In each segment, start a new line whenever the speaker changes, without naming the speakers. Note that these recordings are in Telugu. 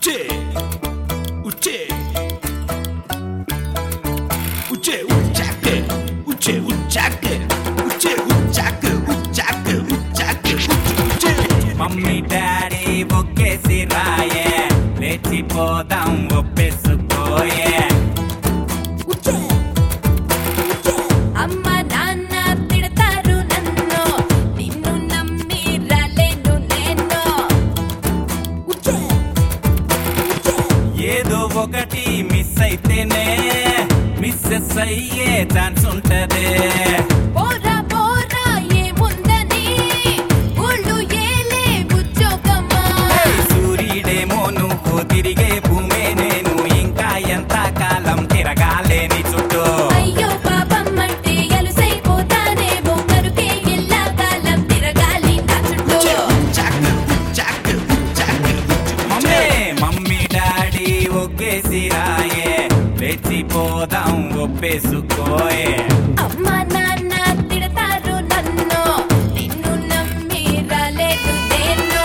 ఉచ్చే ఉచ్చే ఉచ్చే ఉచ్చాకే ఉచ్చే ఉచ్చాకే ఉచ్చే ఉచ్చాకే ఉచ్చాకే ఉచ్చాకే ఉచ్చే
మమ్మీ డాడీ ఒక్కేసి రాయే లేచిపోదాం ఒప్పేసుకోయే
అమ్మ నాన్న తిడతారు నన్ను నిన్ను నమ్మి రాలేను నేను
ఏదో ఒకటి మిస్ అయితేనే మిస్సెస్ అయ్యే ఛాన్స్ ఉంటదే
పోరా పోరా ఏముందని ఊళ్ళు ఏలే ఉద్యోగమా
సూర్యుడేమో నువ్వు తిరిగే భూమే నేను ఇంకా ఎంత కాలం తిరగాలేని చుట్టూ
అయ్యో పాపం అంటే ఎలుసైపోతానేమో కరుకే ఎల్లా కాలం తిరగాలి నా చుట్టూ
ఉచ్చాకే ఉచ్చాకే ఉచ్చాకే
మమ్మీ మమ్మీ డాడీ ఒక్కేసి రాయే లేచిపోదాం ఒప్పేసుకోయే
అమ్మ నాన్న తిడతారు నన్ను నిన్ను నమ్మి రాలేదు నేను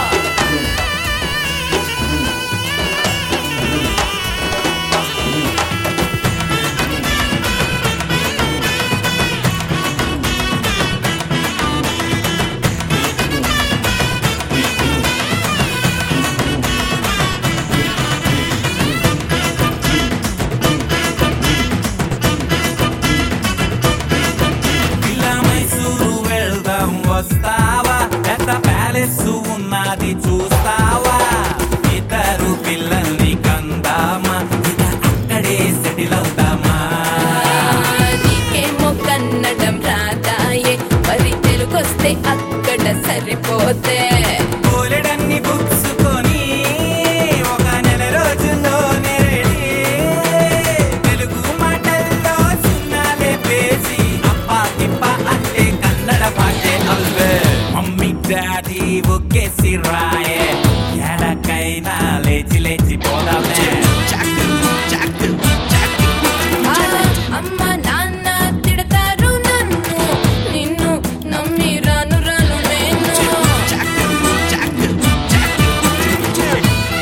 ఇలా మైసూరు వెళ్దాం వస్తావా పెద్ద ప్యాలెస్ ఉన్నది చూస్తావా ఇద్దరు పిల్లల్ని కందామా ఇక అక్కడే సెటిల్ అవుతామా
నీకేమో కన్నడం రాదాయే మరి తెలుగొస్తే అక్కడ సరిపోతే
బోలెడన్ని బుక్స్ కొని ఒక నెల రోజుల్లోనే రెడీ తెలుగు మాటల్లో సున్నాలే పేసి అప్పా తిప్ప అంటే కన్నడ పాటే అల్వే మమ్మీ డాడీ ఒక్కేసి రాయే ఎడకైనా లేచి లేచి పోదామే
ఉచ్చాకే ఉచ్చాకే ఉచ్చాకే
ఆ, అమ్మ నాన్న తిడతారు నన్ను నిన్ను నమ్మి రాను రాను నేను
ఉచ్చాకే ఉచ్చాకే ఉచ్చాకే ఉచ్చే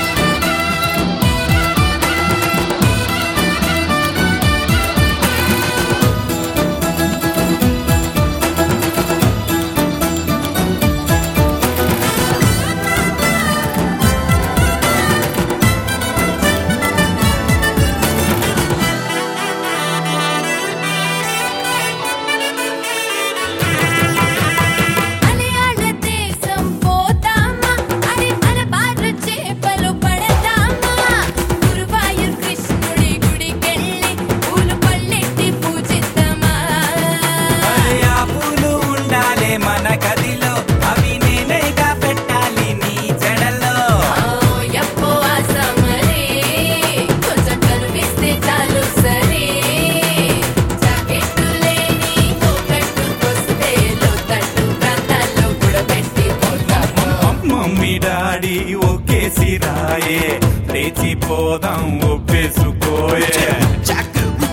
మలయాళ దేశం పోతామా అరే మన బార చేపలు పడతామా గురువాయూర్ కృష్ణుడి గుడికెళ్ళి పూలు పల్లెట్టి పూజిద్దామా
మరి ఆ పూలు ఉండాలే మన గదిలో అవి నేనేగా పెట్టాలి నీ జడలో
ఓ యప్పో ఆసమరే కొంచెం కనిపిస్తే చాలు సరే జాకెట్టు లేని కోకట్టుకొస్తే లోతట్టు ప్రాంతాల్లో కూడా పెట్టి పోతాము
మమ్మీ డాడీ ఒకేసి రాయే లేచిపోదాం ఒప్పేసుకోయే
ఉచ్చాకే